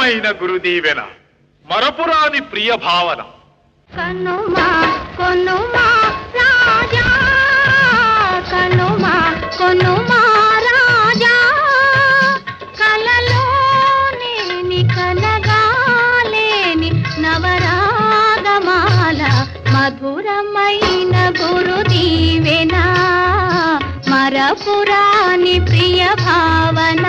మధురమైన గురుదీవెన మరపురాని ప్రియ భావన కనుమా కొనుమా రాజా కనుమా కొనుమా రాజా కలలోనేని కలగాలేని నవరాగమాల మధురమైన గురు దీవెన మరపురాని ప్రియ భావన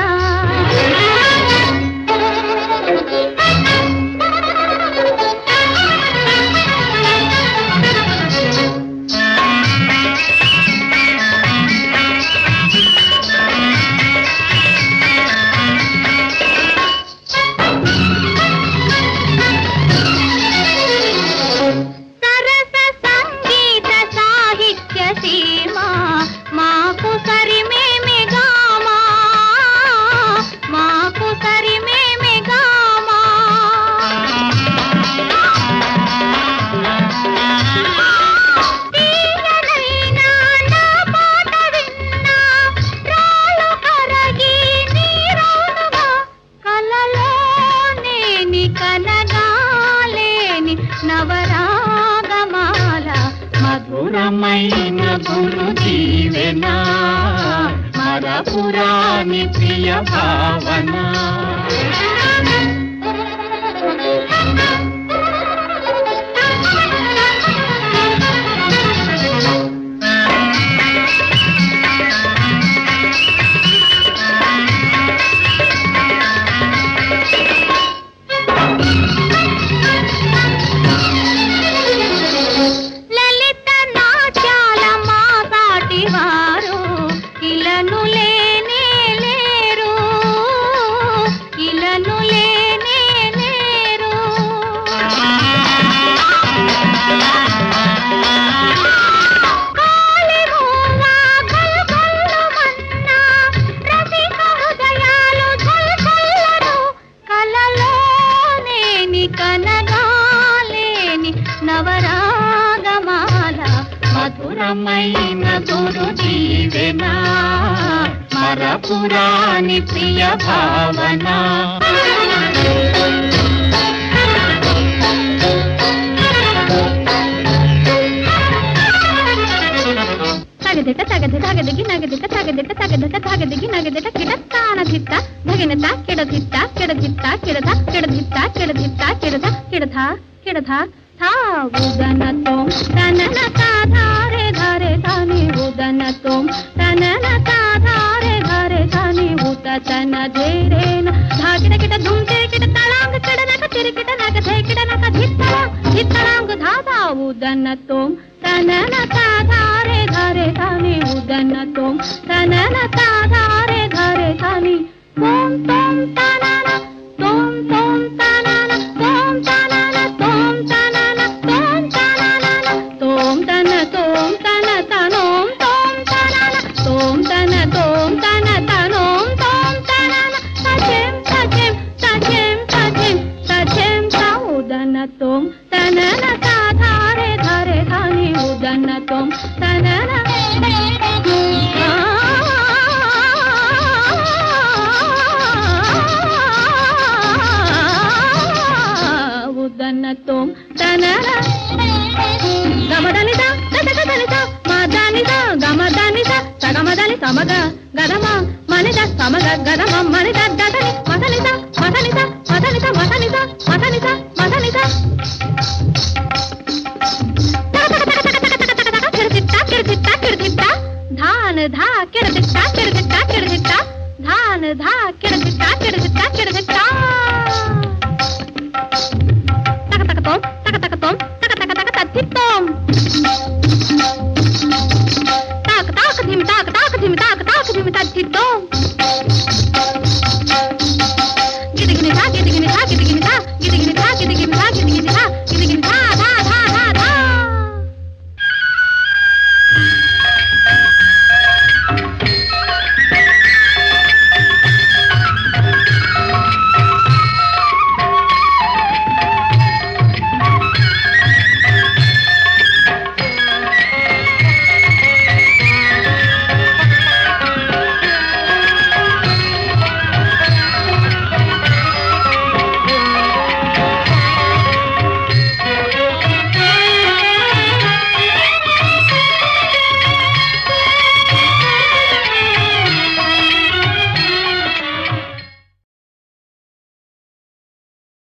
సరస సంగీత సాహిత్య సీమా మాకు సరిమేమి గామా మాకు సరిమేమి గామా తీయనైనా నా పాట విన్నా రాళ్ళు కరగి నీరవునుగా కలలోనేని కలగాలేని నవరాగమాల మధురమైన గురు దీవెన మరపురాని ప్రియ భావన లలిత నాట్యాల మా సాటి వారు ఇలను లేనే లేరు ఇలను లేనే లేరు కాలిమూవా గల్గల్లుమన్నా రసిక హృదయాలు జల్జల్లను కలలోనేని కనగాలేని నవరాగమాల మధురమైన గురు జీవెన మరపురాని ప్రియ భావన తగదిట తగది తగదిగి నగదిట తగదిట తగదిట తగదిగి నగదిట కిడతాన దిట్ట ధగినత కిడదిట్ట కిడదిట్ట కిడద కిడదిట్ట కిడదిట్ట కిడద కిడధ కిడధ థా ఉదనతోం తనన తాధారే ధారే ధాని ఉదనతోం తనన తాధారే ధారే ధాని ఉత తన ధేరేన ధాకిట కిట ధుంతే కిట తళాంగ కిడ నక తిరికిట నక ధే కిట నక ధిత్తళ ధిత్తళాంగ ధాదా ఉదనతోం తనన తాధారే ధారే ధాని ఉదనతోం తనన తాధారే ధారే ధాని తోం తోం తనన తోం తోం తనన తోం తనన తోం తనన తోం తనన తోం తన తోం తన తనోం తోం తనన తోం తన తోం తన తనోం తోం తనన సచెం సచెం సచెం సచెం సచెం సౌదన తోం తనన తాధారే ధారే ధాని ఉదన తోం తనన ఉదన్నతోం తనన గమదనిద దదగదనిద మాదానిద గమదనిద సగమదని సమగ గదమ మనిద సమగ గదమ మనిద గదని మదనిద మదనిద మదనిద మదనిద మదనిద మదనిద కిరదిట్ట కిరదిట్ట కిరదిట్ట ధాన్ ధా కిరదిట్ట కిరదిట్ట కిరదిట్ట ధాన్ ధా కిరదిట్ట కిరదిట్ట కిరదిట్ట